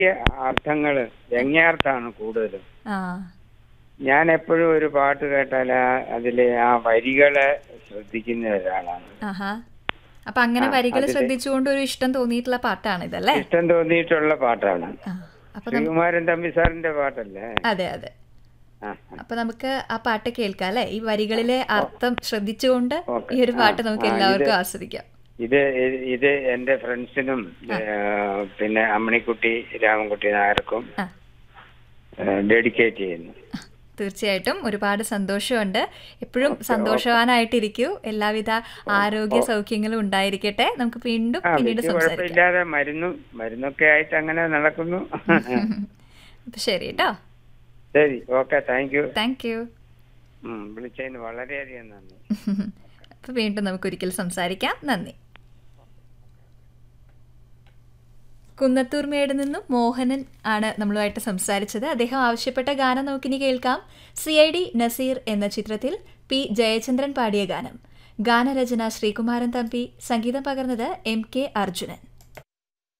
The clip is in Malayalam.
അർത്ഥങ്ങള് വ്യംഗ്യാർത്ഥാണ് കൂടുതലും ആ ഞാൻ എപ്പോഴും ഒരു പാട്ട് കേട്ടാൽ ആ- അതിലെ ആ വരികളെ ശ്രദ്ധിക്കുന്ന ഒരാളാണ് ആഹാ അപ്പൊ അങ്ങനെ ആ, വരികൾ അതിലെ- ശ്രദ്ധിച്ചുകൊണ്ട് ഒരു ഇഷ്ടം തോന്നിയിട്ടുള്ള പാട്ടാണ് ഇതല്ലേ ഇഷ്ടം തോന്നിയിട്ടുള്ള പാട്ടാണ് ആ അപ്പൊ നം- ശ്രീകുമാരൻ തമ്പി സാറിന്റെ പാട്ടല്ലേ അതെ അതെ ആ, അപ്പൊ നമുക്ക് ആ പാട്ട് കേൾക്കാം അല്ലേ ഈ വരികളിലെ അർത്ഥം ശ്രദ്ധിച്ചുകൊണ്ട് ഓക്കേ. ഈ ഒരു പാട്ട് ആ, നമുക്ക് ആ, എല്ലാവർക്കും ഇത് ആസ്വദിക്കാം ഇത് ഇ- ഇത് എന്റെ ഫ്രണ്ട്സിനും ഏഹ്, പിന്നെ അമ്മണിക്കുട്ടി രാമൻകുട്ടി നായർക്കും ആ ഡെഡിക്കേറ്റ് ചെയ്യുന്നു തീർച്ചയായിട്ടും ഒരുപാട് സന്തോഷമുണ്ട് എപ്പോഴും സന്തോഷവാനായിട്ടിരിക്കൂ എല്ലാവിധ ആരോഗ്യ സൗഖ്യങ്ങളും ഉണ്ടായിരിക്കട്ടെ നമുക്ക് വീണ്ടും ആ പിന്നീട് വലിയ സംസാരിക്കാം കുഴപ്പമില്ലാതെ മരുന്നും മരുന്നൊക്കെ ആയിട്ട് അങ്ങനെ നടക്കുന്നു അപ്പൊ ശരി കേട്ടോ ശരി okay thank you thank you വിളിച്ചതിന് വളരെയധികം നന്ദി അപ്പൊ വീണ്ടും നമുക്ക് ഒരിക്കൽ സംസാരിക്കാം നന്ദി കുന്നത്തൂർമേട് നിന്നും മോഹനൻ ആണ് നമ്മളുമായിട്ട് സംസാരിച്ചത് അദ്ദേഹം ആവശ്യപ്പെട്ട ഗാനം നമുക്കിനി കേൾക്കാം സി ഐ ഡി നസീർ എന്ന ചിത്രത്തിൽ പി ജയചന്ദ്രൻ പാടിയ ഗാനം ഗാനരചന ശ്രീകുമാരൻ തമ്പി സംഗീതം പകർന്നത് എം കെ അർജുനൻ